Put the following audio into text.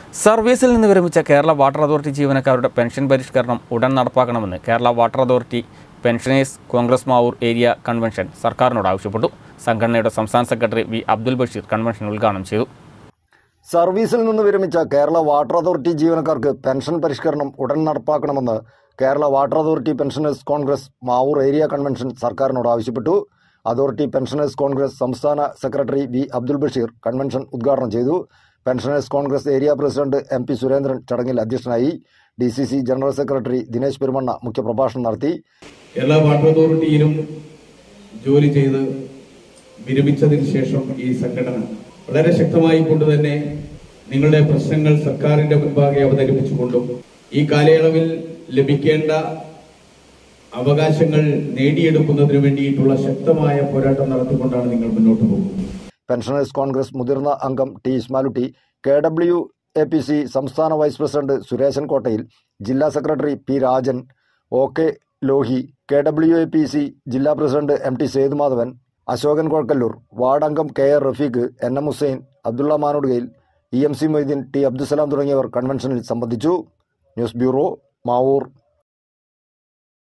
സർവീസിൽ നിന്ന് വിരമിച്ച കേരള വാട്ടർ അതോറിറ്റി ജീവനക്കാരുടെ പെൻഷൻ പരിഷ്കരണം ഉടൻ നടപ്പാക്കണമെന്ന് Kerala Water Authority Pensioners Congress Mavoor area convention സർക്കാരിനോട് ആവശ്യപ്പെട്ടു സംഘടനയുടെ സംസ്ഥാന secretary V Abdul Basheer convention ഉദ്ഘാടനം ചെയ്തു സർവീസിൽ നിന്ന് വിരമിച്ച കേരള വാട്ടർ അതോറിറ്റി ജീവനക്കാർക്ക് പെൻഷൻ പരിഷ്കരണം ഉടൻ നടപ്പാക്കണമെന്ന് Kerala Water Authority Pensioners Congress Mavoor area convention സർക്കാരിനോട് ആവശ്യപ്പെട്ടു അതോറിറ്റി പെൻഷനേഴ്സ് കോൺഗ്രസ് സംസ്ഥാന secretary V Abdul Basheer convention ഉദ്ഘാടനം ചെയ്തു Pensioners Congress area president M P Surendran ചടങ്ങിൽ അധ്യക്ഷനായി D C C general secretary Dinesh Perumanna മുഖ്യപ്രഭാഷണം നടത്തി കേരള വാട്ടർ അതോറിറ്റിയിലും ജോലി ചെയ്ത് വിരമിച്ചതിന് ശേഷം ഈ സംഘടന വളരെ ശക്തമായി കൊണ്ട് തന്നെ നിങ്ങളുടെ പ്രശ്നങ്ങൾ സർക്കാരിന്റെ മുൻപാകെ അവതരിപ്പിച്ചുകൊണ്ടും ഈ കാലയളവിൽ ലഭിക്കേണ്ട അവകാശങ്ങൾ നേടിയെടുക്കുന്നതിന് വേണ്ടിയിട്ടുള്ള ശക്തമായ പോരാട്ടം നടത്തിക്കൊണ്ടാണ് നിങ്ങൾ മുന്നോട്ട് പോകുന്നത് പെൻഷനേഴ്സ് കോൺഗ്രസ് മുതിർന്ന അംഗം T Ismalutty K W A P C സംസ്ഥാന വൈസ് പ്രസിഡന്റ് സുരേശൻ കോട്ടയിൽ ജില്ലാ secretary P Rajan O K Lohi K W A P C ജില്ലാ president M T Sethumadhavan Ashokan Kozhakkallur ward അംഗം K R Rafeeq N M Hussain Abdulla മാനോഡ്ഗയിൽ E M C Moideen T Abdussalam തുടങ്ങിയവർ കൺവെൻഷനിൽ സംബന്ധിച്ചു ന്യൂസ് ബ്യൂറോ മാവൂർ